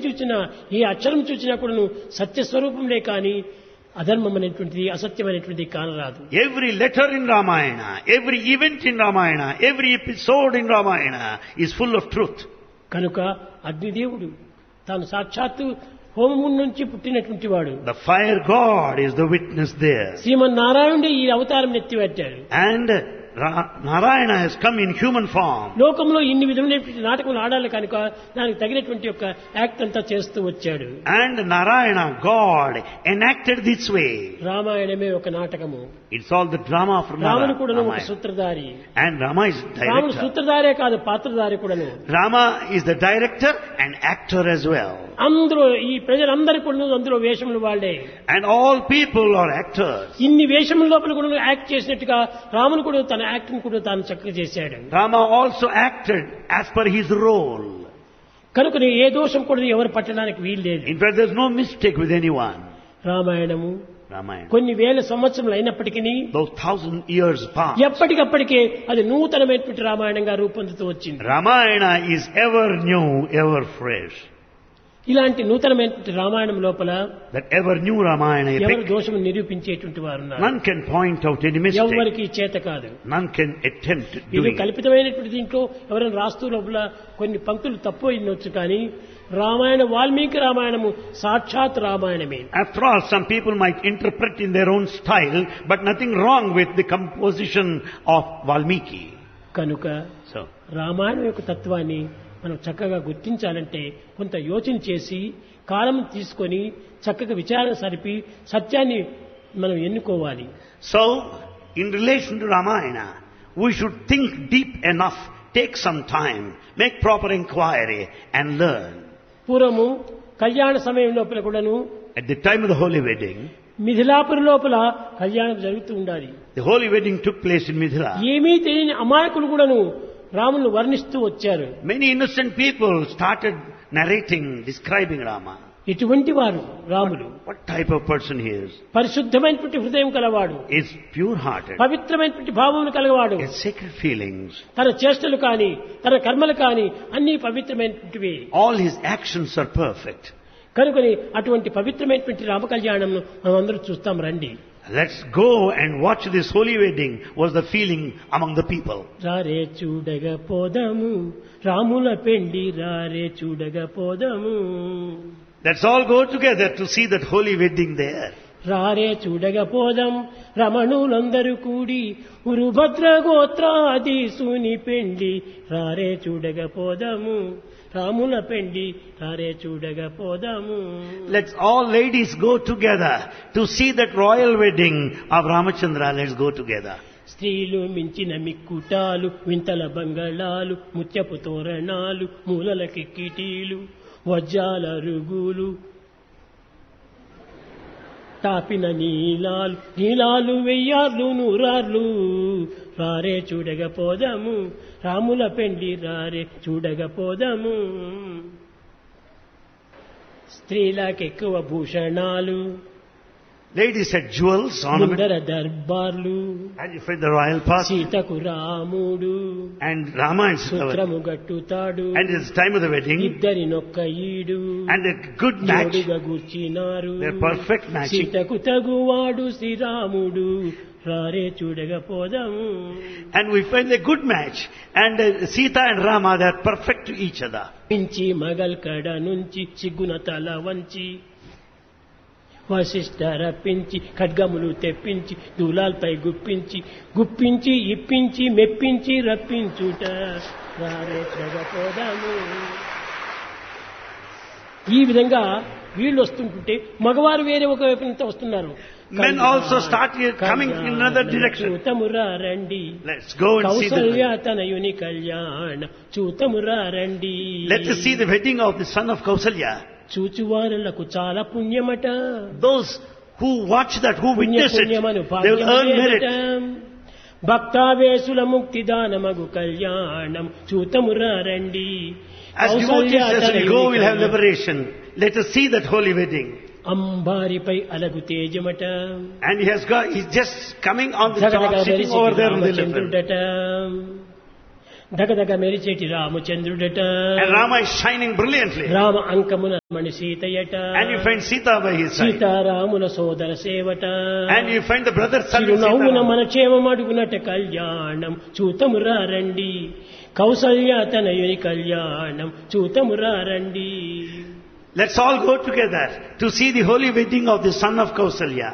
చూచినా ఏ అక్షరం చూచినా కూడాను సత్యస్వరూపంలే కానీ అధర్మం అనేటువంటిది అసత్యమైనటువంటిది కానరాదు Every letter in Ramayana, every event in Ramayana, every episode in Ramayana is full of truth. కనుక అగ్నిదేవుడు తాను సాక్షాత్తు హోమం నుంచి పుట్టినటువంటి వాడు The fire god is the witness there. శ్రీమన్నారాయణుడే ఈ అవతారం ఎత్తిపెట్టాడు And Ra- Narayana has come in human form. లోకంలో ఇన్ని విధమైనటువంటి నాటకములు ఆడాలి కనుక దానికి తగినటువంటి యొక్క యాక్ట్ అంతా చేస్తూ వచ్చాడు And Narayana, God, enacted this way. రామాయణమే ఒక నాటకము It's all the drama of రాముడు కూడా ఒక Ramayana. సూత్రధారి And Rama is రాముడు director. సూత్రధారే కాదు పాత్రధారి కూడాను Rama is the director and actor as well. అందరూ ఈ ప్రజలందరూ కూడా అందులో వేషములు వాళ్ళే And all people are actors. ఇన్ని వేషముల లోపల కూడా యాక్ట్ చేసినట్టుగా రాముడు కూడా తన యాక్టింగ్ కూడా తాను చక్కగా చేశాడు Rama also acted as per his role. కనుక ఏ దోషం కూడా ఎవరు పట్టడానికి వీలు లేదు In fact, there's no mistake with anyone. రామాయణము Ramayana. కొన్ని వేల సంవత్సరములు అయినప్పటికీ Those thousand years past. ఎప్పటికప్పటికే అది నూతనమైనటువంటి రామాయణంగా రూపొందుతూ వచ్చింది Ramayana is ever new, ever fresh. ఇలాంటి నూతనమైనటువంటి రామాయణం లోపల That ever new Ramayana ఎవరు epic, దోషము నిరూపించేటువంటి వారు ఉన్నారు none can point out any mistake. ఎవరికి చేత కాదు None can attempt ఇది doing it. కల్పితమైనటువంటి దీంట్లో ఎవరైనా రాస్తూ లోపల కొన్ని పంక్తులు తప్పు అయినవచ్చు కానీ రామాయణ వాల్మీకి రామాయణము సాక్షాత్ రామాయణమే After all, some people might interpret in their own style, but nothing wrong with the composition of Valmiki. కనుక So, రామాయణం యొక్క తత్వాన్ని మనం చక్కగా గుర్తించాలంటే కొంత యోచన చేసి కాలం తీసుకొని చక్కగా విచారణ సరిపి సత్యాన్ని మనం ఎన్నుకోవాలి so in relation to Ramayana, we should think deep enough, take some time, make proper inquiry and learn. పూర్వము కళ్యాణ సమయం లోపల కూడాను At the time of the holy wedding, Mithilapuri లోపల కళ్యాణం జరుగుతూ ఉండాలి the holy wedding took place in Mithila. ఏమీ తెలియని అమాయకులు కూడాను రామును వర్ణిస్తూ వచ్చారు Many innocent people started narrating, describing Rama. ఇటువంటి వారు Ramulu What type of person he is? పరిశుద్ధమైనటువంటి హృదయం కలవాడు Is pure-hearted, పవిత్రమైనటువంటి భావములు కలవాడు has sacred feelings. తన చేష్టలు కాని తన కర్మలు కాని అన్ని పవిత్రమైనటువంటివి All his actions are perfect. కనుకొని అటువంటి పవిత్రమైనటువంటి రామ కళ్యాణంను మనం అందరూ చూస్తాం రండి Let's go and watch this holy wedding was the feeling among the people. రారే చూడగ పోదాము రాముల పెండి రారే చూడగ పోదాము Let's all go together to see that holy wedding there. రారే చూడగ పోదాం రమణులందరూ కూడి ఉరుభద్ర గోత్రాధీసుని పెండి రారే చూడగ పోదాము రాముల పెండి రారే చూడగ పోదాము Let's all ladies go together to see that royal wedding of Ramachandra. Let's go together. స్త్రీలు మించిన మిక్కుటాలు వింతల బంగళాలు ముత్యపు తోరణాలు మూలల కిక్కిటీలు వజ్రాల రుగులు తాపిన నీలాలు నీలాలు వెయ్యార్లు నూరార్లు రారే చూడగ పోదాము రాముల పెండి రారే చూడగ పోదాము స్త్రీలకెక్కువ భూషణాలు Ladies had jewels, ornaments, ముందర దర్బార్లు and you find the royal path. సీతకు రాముడు And Rama and Sita. సూత్రము గట్టుతాడు And it's time of the wedding. ఇద్దరి నొక్క ఈడు And a good match. జోడుగా కూర్చినారు They're perfect matching. సీతకు తగువాడు శ్రీరాముడు రారే చూడగ పోదాము And we find a good match. And uh, Sita and Rama, they are perfect to each other. మించి మగల్ కడ నుంచి సిగ్గున తల వంచి వశిష్ఠ రప్పించి ఖడ్గములు తెప్పించి దూలాల్పై గుప్పించి గుప్పించి ఇప్పించి మెప్పించి రప్పించుట రారే జగపోదాము ఈ విధంగా వీళ్ళు వస్తుంటుంటే మగవారు వేరే ఒక వైపు నుంచి వస్తున్నారు Men also start here coming in another direction. చూతమురా రండి Let's go and see Kaushalya the తనయుని కళ్యాణ చూతమురా రండి Let us see the wedding of the son of Kausalya. చూచువారులకు చాలా పుణ్యమట Those who watch that, who పుణ్య witness it, పుణ్యమను they will earn merit. భక్తావేశుల ముక్తిదానమగు కళ్యాణం చూతమురా రండి As Kaushalya devotees, as we తనయుని go, we'll have కళ్యాణ- liberation. Let us see that holy wedding. అంబారిపై అలగు తేజమట And he has got, he's just coming on the జగడగ top, sitting వెలిసి over there on the elephant. రామచంద్రుడట దగదగ మెరిచేటి రామచంద్రుడట And Rama is shining brilliantly. Rama అంకమున Mani సీతయట And you find Sita by his side. సీతారాముల సోదర సేవట And you find the brother son of చిరునవ్వున Sita. మన క్షేమమడుగునట కళ్యాణం చూతమురా రండి కౌసల్య తనయుని కళ్యాణం చూతమురా రండి Let's all go together to see the holy wedding of the son of Kausalya.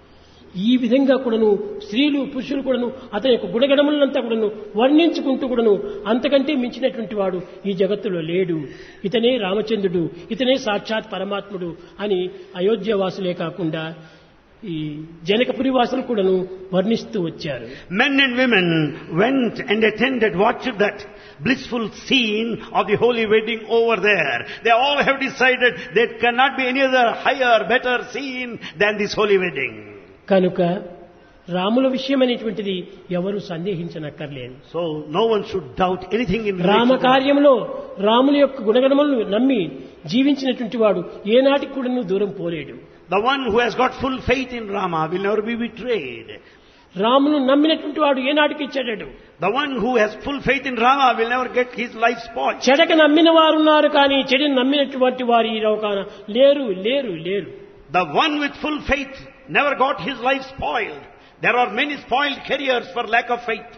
ఈ విధంగా కూడాను స్త్రీలు పురుషులు కూడాను అతని యొక్క గుణగణములంతా కూడాను వర్ణించుకుంటూ కూడాను అంతకంటే మించినటువంటి వాడు ఈ జగత్తులో లేడు ఇతనే రామచంద్రుడు ఇతనే సాక్షాత్ పరమాత్ముడు అని అయోధ్య వాసులే కాకుండా ఈ జనకపురి వాసులు కూడాను వర్ణిస్తూ వచ్చారు Men and women went and attended, watched that blissful scene of the holy wedding over there. They all have decided there cannot be any other higher, better scene than this holy wedding. కనుక రాముల విషయం అనేటువంటిది ఎవరు సందేహించనక్కర్లేదు So no one should doubt anything in Rama relation to కార్యంలో రాముని యొక్క గుణగణములను నమ్మి జీవించినటువంటి వాడు ఏనాటికి కూడా దూరం పోలేడు The one who has got full faith in Rama will never be betrayed. రామును నమ్మినటువంటి వాడు ఏనాటికి చెడడు The one who has full faith in Rama will never get his life spoiled. చెడక నమ్మిన వారు ఉన్నారు కానీ చెడుని నమ్మినటువంటి వారు ఈ లోకాన లేరు లేరు లేరు The one with full faith never got his life spoiled. There are many spoiled careers for lack of faith.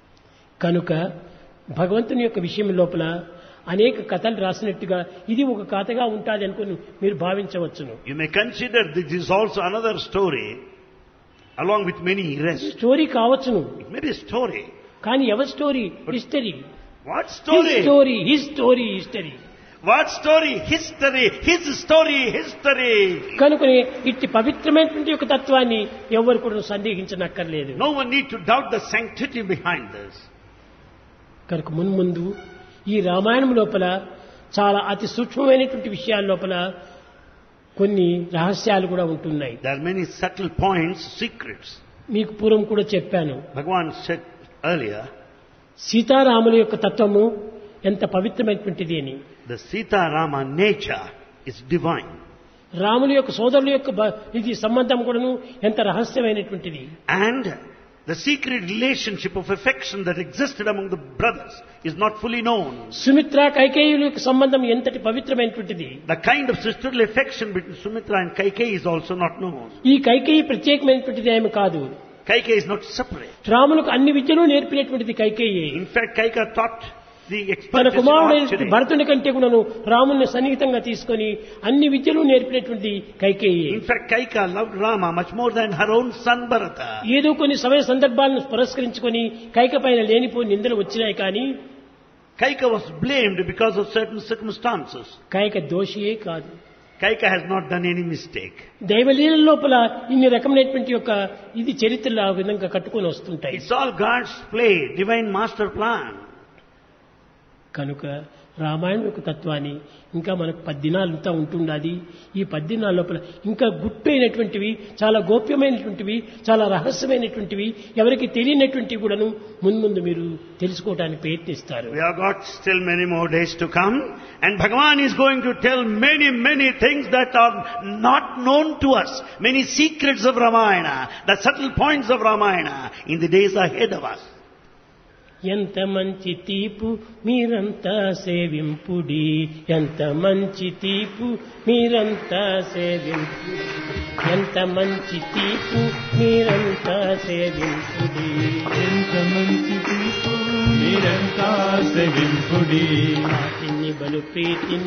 కనుక భగవంతుని యొక్క విషయం లోపల అనేక కథలు రాసినట్టుగా ఇది ఒక కథగా ఉంటుంది అనుకుని మీరు భావించవచ్చును You may consider this is also another story along with many rest. Story కావచ్చును It may be a story. కానీ ఎవరి story history What his story? Story his story history What story? History. His story. History. కనుకనే ఇట్టి పవిత్రమైనటువంటి యొక్క తత్వాన్ని ఎవరు కూడా సందేహించనక్కర్లేదు No one need to doubt the sanctity behind this. కనుక మున్ముందు ఈ రామాయణం లోపల చాలా అతి సూక్ష్మమైనటువంటి విషయాల లోపల కొన్ని రహస్యాలు కూడా ఉంటున్నాయి There are many subtle points, secrets. మీకు పూర్వం కూడా చెప్పాను Bhagavan said earlier, సీతారాముల యొక్క తత్వము ఎంత పవిత్రమైనటువంటిది అని the Sita Rama nature is divine. రాముల యొక్క సోదరుల యొక్క బ- ఇది సంబంధం కూడాను ఎంత రహస్యమైనటువంటిది And the secret relationship of affection that existed among the brothers is not fully known. Sumitra కైకేయుల యొక్క సంబంధం ఎంతటి పవిత్రమైనటువంటిది The kind of sisterly affection between Sumitra and Kaikeyi is also not known. ఈ కైకేయి ప్రత్యేకమైనటువంటిది ఏమి కాదు Kaikeyi is not separate. రాములకు అన్ని విద్యలు నేర్పినటువంటిది Kaikeyi In fact, Kaika taught the తన expertise in కుమారుడైన archery. భరతుని కంటే కూడాను రాముని సన్నిహితంగా తీసుకొని అన్ని విద్యలు నేర్పినటువంటి Kaikeyi In fact, Kaika loved Rama much more than her own son Bharata. ఏదో కొన్ని సమయ సందర్భాలను పురస్కరించుకొని కైక పైన లేనిపోయి నిందలు వచ్చినాయి కానీ Kaika was blamed because of certain circumstances. Kaika దోషియే కాదు Kaika has not done any mistake. దైవలీల లోపల ఇన్ని రకమైనటువంటి యొక్క ఇది చరిత్రలు ఆ విధంగా కట్టుకొని వస్తుంటాయి It's all God's play, divine master plan. కనుక రామాయణం యొక్క తత్వాన్ని ఇంకా మనకు పద్దినాలంతా ఉంటుండాది ఈ పద్దినాల లోపల ఇంకా గుట్టైనటువంటివి చాలా గోప్యమైనటువంటివి చాలా రహస్యమైనటువంటివి ఎవరికి తెలియనటువంటివి కూడాను మున్ముందు మీరు తెలుసుకోవడానికి ప్రయత్నిస్తారు We have got still many more days to come and Bhagavan is going to tell many, many things that are not known to us. Many secrets of Ramayana, the subtle points of Ramayana in the days ahead of us. ఎంత మంచి తీపు మీరంతా సేవింపుడి ఎంత మంచి తీపు మీరంతా సేవింపుడి ఎంత మంచి తీపు మీరంతా సేవింపుడి ఎంత మంచి తీర్పు మీరంతా సెవింపుడి వాటిని బలు ప్రీతి